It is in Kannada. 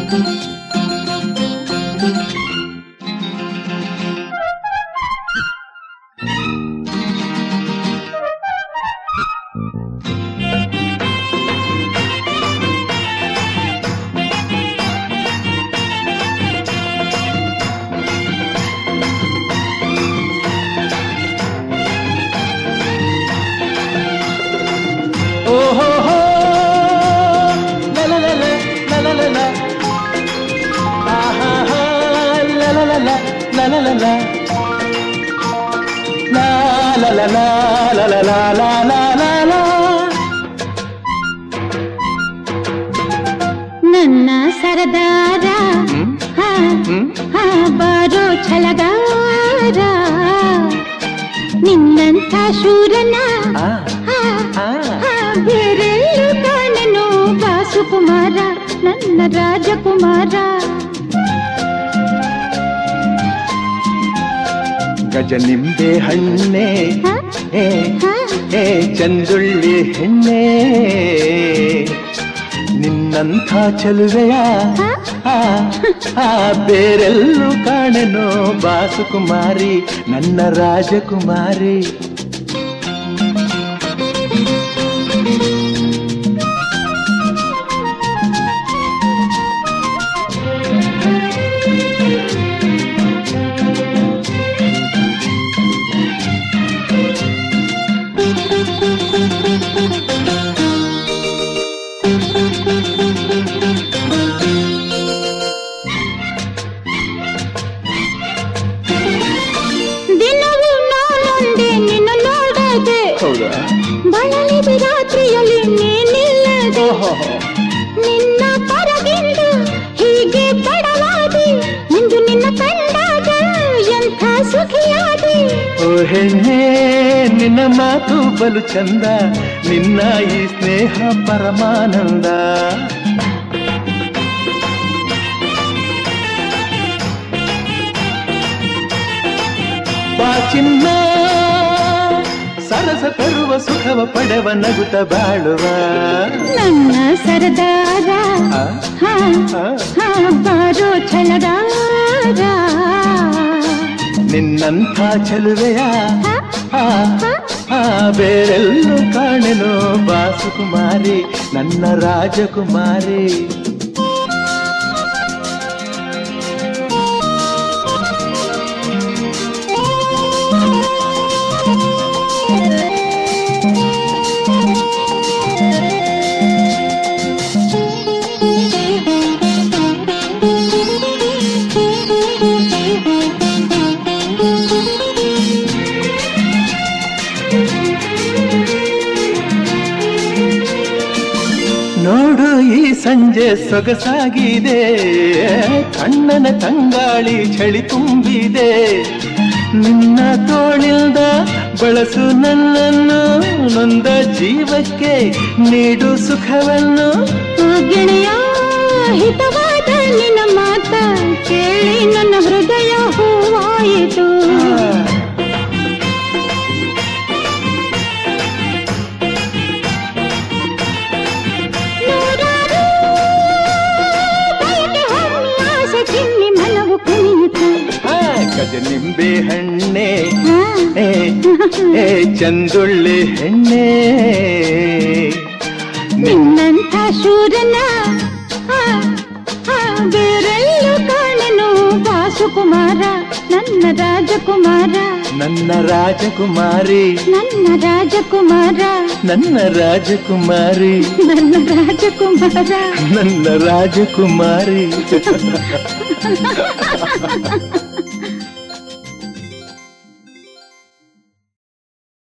ಓಹೋ ಹೋ ಲಲಲಲ, ಲಲಲಲ. ಆಹಾಹಾ, ಲಲಲಲ, ಲಲಲಲ. ಲಾ, ಲಲಲ, ಲಲಲ, ಲಾ, ಲಾ, ಲಾ, ಲಾ. ನನ್ನ ಸರದಾರ ಹ್ಮ್, ಹಾ, ಹ್ಮ್. ಹಾ, ಬಾರೋ ಛಲಗಾರ ನಿನ್ನಂಥ ಶೂರನ ಆ, ಹಾ, ಆ. ಹಾ, ಬೇರೆಲ್ಲೂ ಕಾಣೆನು ಬಾಸುಕುಮಾರ ನನ್ನ ರಾಜಕುಮಾರ ಗಜ ನಿಂಬೆ ಹಣ್ಣೆ ಹಾ, ಏ ಹಾ, ಏ ಚಂದುಳ್ಳಿ ಹೆಣ್ಣೆ ನಿನ್ನಂಥ ಚೆಲುವೆಯ ಹಾ, ಆ, ಆ, ಬೇರೆಲ್ಲೂ ಕಾಣೆನೋ ಬಾಸುಕುಮಾರಿ ನನ್ನ ರಾಜಕುಮಾರಿ ದಿನವೂ ನಾನೊಂದೇ ನಿನ್ನ ನೋಡದೆ ಹೌದಾ ಬಳಲಿದ ರಾತ್ರಿಯಲ್ಲಿ ನೀನಿಲ್ಲದೆ ಓಹೋ ನಿನ್ನ ಪರಗಿಂದು ಹೀಗೆ ಬಡವಾದಿ ಇಂದು ನಿನ್ನ ಕಂಡಾಗ ಎಂಥ ಸುಖಿಯಾದಿ ಓ ಹೆಣ್ಣೆ ನಿನ್ನ ಮಾತು ಬಲು ಚಂದ ನಿನ್ನ ಈ ಸ್ನೇಹ ಪರಮಾನಂದ ಬಾ ಚಿನ್ನ ಸರಸ ತರುವ ಸುಖವ ಪಡೆವ ನಗುತ್ತ ಬಾಳುವ ನನ್ನ ಸರದಾರ ಆ, ಹಾ ಆ, ಹಾ ಬಾರೋ ಛಲಗಾರ ನಿನ್ನಂಥ ಚೆಲುವೆಯ ಹಾ, ಆ, ಹಾ, ಆ, ಬೇರೆಲ್ಲೂ ಕಾಣೆನು ಬಾಸುಕುಮಾರಿ ನನ್ನ ರಾಜಕುಮಾರಿ ನೋಡು ಈ ಸಂಜೆ ಸೊಗಸಾಗಿದೆ ಕಣ್ಣನ ತಂಗಾಳಿ ಚಳಿ ತುಂಬಿದೆ ನಿನ್ನ ತೋಳಿಲ್ದ ಬಳಸು ನನ್ನನ್ನು ನೊಂದ ಜೀವಕ್ಕೆ ನೀಡು ಸುಖವನ್ನು ಓ ಗೆಳೆಯ ಹಿತವಾದ ನಿನ್ನ ಮಾತ ಕೇಳಿ ನನ್ನ ಹೃದಯ ಹೂವಾಯಿತು ನೂರಾರು ಬಯಕೆ ಹೊಮ್ಮಿ ಆಸೆ ಚಿಮ್ಮಿ ಮನವು ಕುಣಿಯಿತು ಆ, ಗಜ ನಿಂಬೆ ಹಣ್ಣೆ ಹಾ, ಏ ಏ ಚಂದುಳ್ಳಿ ಹೆಣ್ಣೆ ನಿನ್ನ ನಿನ್ನಂಥ ಶೂರನ ಆ, ಆ, ಬೇರೆಲ್ಲೂ ಕಾಣೆನು ಬಾಸುಕುಮಾರ ನನ್ನ ರಾಜಕುಮಾರ ನನ್ನ ರಾಜಕುಮಾರಿ ನನ್ನ ರಾಜಕುಮಾರ ನನ್ನ ರಾಜಕುಮಾರಿ ನನ್ನ ರಾಜಕುಮಾರ ನನ್ನ ರಾಜಕುಮಾರಿ